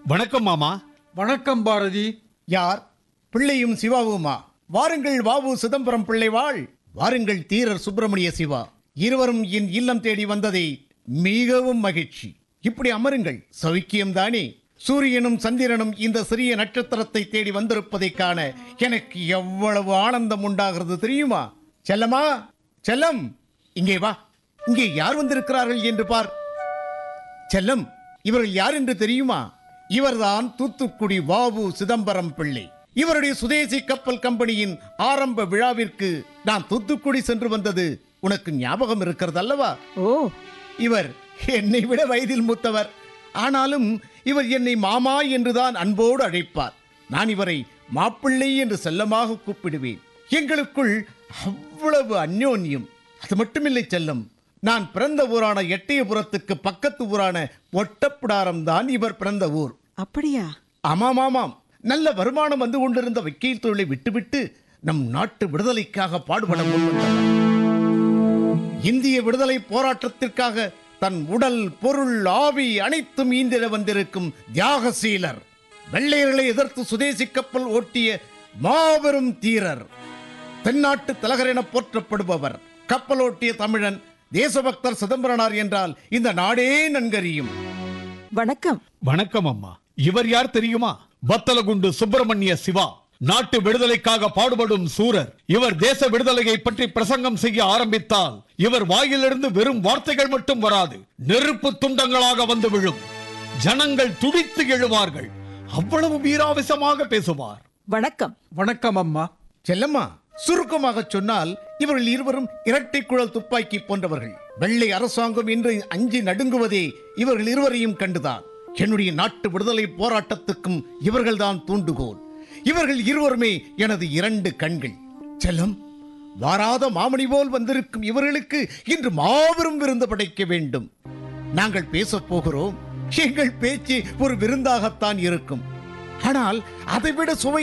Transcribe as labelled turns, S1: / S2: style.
S1: வணக்கம் மாமா
S2: வணக்கம் பாரதி
S3: யார் பிள்ளையும் சிவாவுமா வாருங்கள் வாவு சிதம்பரம் பிள்ளை வாழ் வாருங்கள் தீரர் சுப்பிரமணிய சிவா இருவரும் என் இல்லம் தேடி வந்ததை மிகவும் மகிழ்ச்சி இப்படி அமருங்கள் சௌக்கியம்தானே சூரியனும் சந்திரனும் இந்த சிறிய நட்சத்திரத்தை தேடி வந்திருப்பதை காண எனக்கு எவ்வளவு ஆனந்தம் உண்டாகிறது தெரியுமா செல்லமா செல்லம் இங்கே வா இங்கே யார் வந்திருக்கிறார்கள் என்று பார் செல்லம் இவர்கள் யார் என்று தெரியுமா இவர்தான் தூத்துக்குடி வாவு சிதம்பரம் பிள்ளை இவருடைய சுதேசி கப்பல் கம்பெனியின் ஆரம்ப விழாவிற்கு நான் தூத்துக்குடி சென்று வந்தது உனக்கு ஞாபகம் இருக்கிறது அல்லவா
S4: ஓ
S3: இவர் என்னை விட வயதில் மூத்தவர் ஆனாலும் இவர் என்னை மாமா என்றுதான் அன்போடு அழைப்பார் நான் இவரை மாப்பிள்ளை என்று செல்லமாக கூப்பிடுவேன் எங்களுக்குள் அவ்வளவு அந்யோன்யம் அது மட்டுமில்லை செல்லம் நான் பிறந்த ஊரான எட்டயபுரத்துக்கு பக்கத்து ஊரான ஒட்டப்பிடாரம் தான் இவர் பிறந்த ஊர்
S4: அப்படியா
S3: ஆமாம் ஆமாம் நல்ல வருமானம் வந்து கொண்டிருந்த வக்கீல் தொழிலை விட்டுவிட்டு நம் நாட்டு விடுதலைக்காக பாடுபட முன்வந்தவர் இந்திய விடுதலை போராட்டத்திற்காக தன் உடல் பொருள் ஆவி அனைத்தும் ஈந்திட வந்திருக்கும் தியாகசீலர் வெள்ளையர்களை எதிர்த்து சுதேசி கப்பல் ஓட்டிய மாபெரும் தீரர் தென்னாட்டு தலகர் என போற்றப்படுபவர் கப்பலோட்டிய தமிழன் தேசபக்தர் சிதம்பரனார் என்றால் இந்த நாடே நன்கறியும்
S4: வணக்கம்
S1: வணக்கம் அம்மா இவர் யார் தெரியுமா வத்தலகுண்டு சுப்பிரமணிய சிவா நாட்டு விடுதலைக்காக பாடுபடும் சூரர் இவர் தேச விடுதலையை பற்றி பிரசங்கம் செய்ய ஆரம்பித்தால் இவர் வாயிலிருந்து வெறும் வார்த்தைகள் மட்டும் வராது நெருப்பு துண்டங்களாக வந்து விழும் ஜனங்கள் துடித்து எழுவார்கள் அவ்வளவு வீராவேசமாக பேசுவார்
S4: வணக்கம்
S2: வணக்கம் அம்மா
S3: செல்லம்மா சுருக்கமாக சொன்னால் இவர்கள் இருவரும் இரட்டை குழல் துப்பாக்கி போன்றவர்கள் வெள்ளை அரசாங்கம் என்று அஞ்சி நடுங்குவதே இவர்கள் இருவரையும் கண்டுதான் என்னுடைய நாட்டு விடுதலை போராட்டத்துக்கும் இவர்கள்தான் தூண்டுகோல் இவர்கள் இருவருமே எனது இரண்டு கண்கள் செல்லம் வாராத மாமணி போல் வந்திருக்கும் இவர்களுக்கு இன்று மாபெரும் விருந்து படைக்க வேண்டும் நாங்கள் பேசப் போகிறோம் எங்கள் பேச்சு ஒரு விருந்தாகத்தான் இருக்கும் ஆனால் அதைவிட சுவை